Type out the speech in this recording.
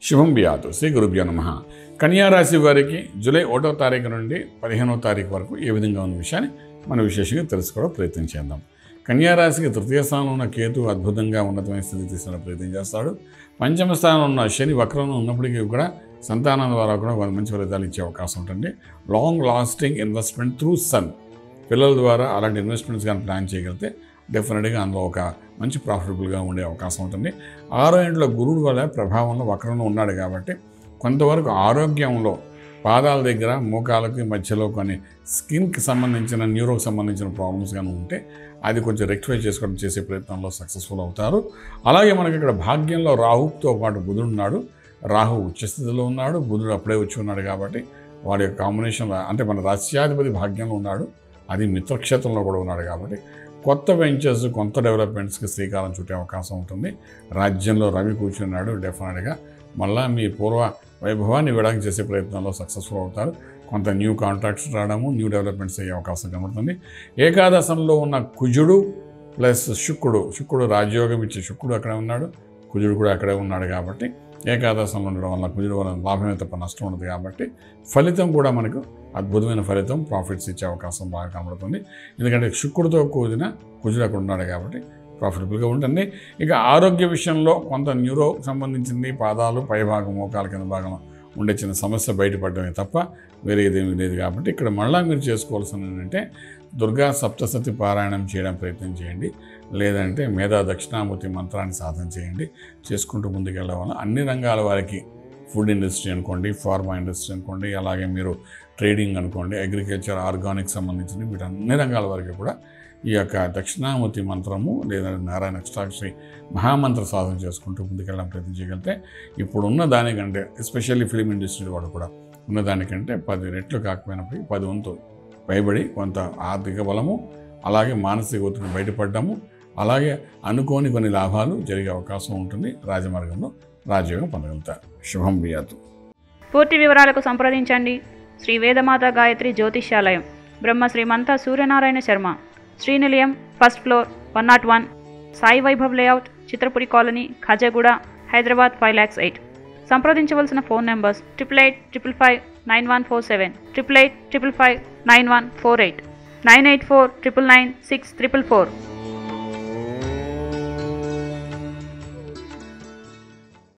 శుభం బియాతు శ్రీ గురుభ్యో నమ కన్యారాశి వారికి జూలై ఒకటో తారీఖు నుండి పదిహేనవ తారీఖు వరకు ఏ విధంగా ఉన్న విషయాన్ని మనం విశేషంగా తెలుసుకోవడం ప్రయత్నం చేద్దాం కన్యారాశికి తృతీయ స్థానంలో ఉన్న కేతు అద్భుతంగా ఉన్నతమైన స్థితి తీసుకునే ప్రయత్నం చేస్తాడు పంచమ స్థానంలో ఉన్న శని వక్రంలో ఉన్నప్పటికీ కూడా సంతానం ద్వారా కూడా వాళ్ళు మంచి ఫలితాలు ఇచ్చే అవకాశం ఉంటుంది long lasting investment through son పిల్లల ద్వారా అలాంటి ఇన్వెస్ట్మెంట్స్ కానీ ప్లాన్ చేయగలిగితే డెఫినెట్గా అందులో ఒక మంచి ప్రాఫిటబుల్గా ఉండే అవకాశం ఉంటుంది ఆరో ఇంట్లో గురుడు వల్ల ప్రభావంలో వక్రంలో ఉన్నాడు కాబట్టి కొంతవరకు ఆరోగ్యంలో పాదాల దగ్గర మోకాలకి మధ్యలో కొన్ని స్కిన్కి సంబంధించిన న్యూరోకి సంబంధించిన ప్రాబ్లమ్స్ కానీ ఉంటే అది కొంచెం రెక్టిఫై చేసుకోవడం చేసే ప్రయత్నంలో సక్సెస్ఫుల్ అవుతారు అలాగే మనకి ఇక్కడ భాగ్యంలో రాహుతో పాటు బుధుడు ఉన్నాడు రాహు ఉచ్చస్థితిలో ఉన్నాడు బుధుడు అప్పుడే వచ్చి ఉన్నాడు కాబట్టి వాడి యొక్క కాంబినేషన్లో అంటే మన రాష్ట్రాధిపతి భాగ్యంలో ఉన్నాడు అది మిత్రక్షేత్రంలో కూడా ఉన్నాడు కాబట్టి కొత్త వెంచర్స్ కొత్త డెవలప్మెంట్స్కి శ్రీకారం చుట్టే అవకాశం ఉంటుంది రాజ్యంలో రవి కూర్చున్నాడు డెఫినెట్గా మళ్ళా మీ పూర్వ వైభవాన్ని విడాకి చేసే ప్రయత్నంలో సక్సెస్ఫుల్ అవుతారు కొంత న్యూ కాంట్రాక్ట్స్ రావడము న్యూ డెవలప్మెంట్స్ అయ్యే అవకాశం కనబడుతుంది ఏకాదశంలో ఉన్న కుజుడు ప్లస్ శుక్రుడు శుక్రుడు రాజయోగం ఇచ్చే శుక్రుడు అక్కడే ఉన్నాడు కుజుడు కూడా అక్కడే ఉన్నాడు కాబట్టి ఏకాదశంలో ఉండడం వల్ల కుజుడు వల్ల లాభమే తప్ప నష్టం ఉండదు కాబట్టి ఫలితం కూడా మనకు అద్భుతమైన ఫలితం ప్రాఫిట్స్ ఇచ్చే అవకాశం బాగా కనబడుతుంది ఎందుకంటే శుక్రుడితో కూడిన కుజుడు అక్కడ ఉన్నాడు కాబట్టి ప్రాఫిటబుల్గా ఉంటుంది ఇక ఆరోగ్య విషయంలో కొంత న్యూరో సంబంధించింది పాదాలు పైభాగం మోకాల కింద భాగం ఉండే చిన్న సమస్య బయటపడడమే తప్ప వేరే ఏదేమీ లేదు కాబట్టి ఇక్కడ మళ్ళీ మీరు చేసుకోవాల్సింది ఏంటంటే దుర్గా సప్తసతి పారాయణం చేయడం ప్రయత్నం చేయండి లేదంటే మేధా దక్షిణామూర్తి మంత్రాన్ని సాధన చేయండి చేసుకుంటూ ముందుకెళ్ళడం వల్ల అన్ని రంగాల వారికి ఫుడ్ ఇండస్ట్రీ అనుకోండి ఫార్మా ఇండస్ట్రీ అనుకోండి అలాగే మీరు ట్రేడింగ్ అనుకోండి అగ్రికల్చర్ ఆర్గానిక్ సంబంధించిన వీటి అన్ని రంగాల వరకు కూడా ఈ యొక్క దక్షిణామూర్తి మంత్రము లేదా నారాయణ అష్టాక్షరి మహామంత్ర సాధన చేసుకుంటూ ముందుకెళ్ళడం ప్రయత్నం చేయగలిగితే ఇప్పుడున్న దానికంటే ఎస్పెషల్లీ ఫిలిం ఇండస్ట్రీ వాడు కూడా ఉన్న దానికంటే పది రెట్లు కాకపోయినప్పటికీ పది వంతు పైబడి కొంత ఆర్థిక బలము అలాగే మానసిక ఒత్తిడి బయటపడ్డాము అలాగే అనుకోని కొన్ని లాభాలు జరిగే అవకాశం ఉంటుంది రాజమార్గంలో రాజయోగం పొందగలుగుతారు శుభం బియాతు పూర్తి వివరాలకు సంప్రదించండి శ్రీ వేదమాత గాయత్రి జ్యోతిష్యాలయం Brahma Shrimanta Suryanarayana Sharma Srinilayam first floor one naught one Sai Vaibhav layout Chitrapuri colony Khajaguda Hyderabad five lakhs eight సంప్రదించవలసిన phone numbers triple eight triple five nine one four seven triple eight triple five nine one four eight nine eight four triple nine six triple four